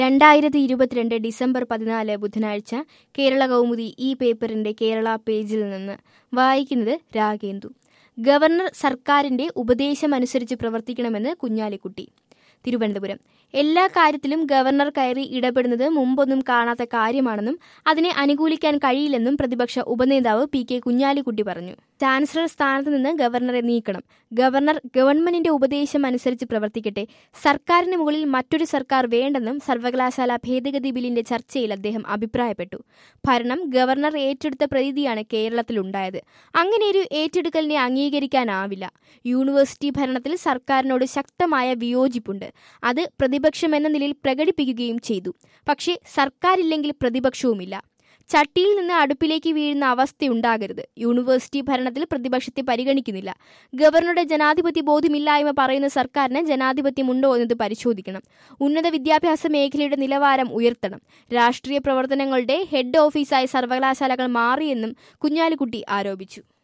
രണ്ടായിരത്തി ഇരുപത്തിരണ്ട് ഡിസംബർ പതിനാല് ബുധനാഴ്ച കേരള കൗമുദി ഈ പേപ്പറിന്റെ കേരള പേജിൽ നിന്ന് വായിക്കുന്നത് രാഗേന്ദു ഗവർണർ സർക്കാരിന്റെ ഉപദേശമനുസരിച്ച് പ്രവർത്തിക്കണമെന്ന് കുഞ്ഞാലിക്കുട്ടി തിരുവനന്തപുരം എല്ലാ കാര്യത്തിലും ഗവർണർ കയറി ഇടപെടുന്നത് മുമ്പൊന്നും കാണാത്ത കാര്യമാണെന്നും അതിനെ അനുകൂലിക്കാൻ കഴിയില്ലെന്നും പ്രതിപക്ഷ ഉപനേതാവ് പി കെ കുഞ്ഞാലിക്കുട്ടി പറഞ്ഞു ചാൻസലർ സ്ഥാനത്ത് നിന്ന് ഗവർണറെ നീക്കണം ഗവർണർ ഗവൺമെന്റിന്റെ ഉപദേശം അനുസരിച്ച് പ്രവർത്തിക്കട്ടെ സർക്കാരിന് മുകളിൽ മറ്റൊരു സർക്കാർ വേണ്ടെന്നും സർവകലാശാല ഭേദഗതി ബില്ലിന്റെ ചർച്ചയിൽ അദ്ദേഹം അഭിപ്രായപ്പെട്ടു ഭരണം ഗവർണർ ഏറ്റെടുത്ത പ്രതീതിയാണ് കേരളത്തിലുണ്ടായത് അങ്ങനെയൊരു ഏറ്റെടുക്കലിനെ അംഗീകരിക്കാനാവില്ല യൂണിവേഴ്സിറ്റി ഭരണത്തിൽ സർക്കാരിനോട് ശക്തമായ വിയോജിപ്പുണ്ട് അത് പ്രതിപക്ഷമെന്ന നിലയിൽ പ്രകടിപ്പിക്കുകയും ചെയ്തു പക്ഷേ സർക്കാരില്ലെങ്കിൽ പ്രതിപക്ഷവുമില്ല ചട്ടിയിൽ നിന്ന് അടുപ്പിലേക്ക് വീഴുന്ന അവസ്ഥയുണ്ടാകരുത് യൂണിവേഴ്സിറ്റി ഭരണത്തിൽ പ്രതിപക്ഷത്തെ പരിഗണിക്കുന്നില്ല ഗവർണറുടെ ജനാധിപത്യ ബോധ്യമില്ലായ്മ പറയുന്ന സർക്കാരിന് ജനാധിപത്യമുണ്ടോ എന്നത് പരിശോധിക്കണം ഉന്നത വിദ്യാഭ്യാസ മേഖലയുടെ നിലവാരം ഉയർത്തണം രാഷ്ട്രീയ പ്രവർത്തനങ്ങളുടെ ഹെഡ് ഓഫീസായി സർവകലാശാലകൾ മാറിയെന്നും കുഞ്ഞാലിക്കുട്ടി ആരോപിച്ചു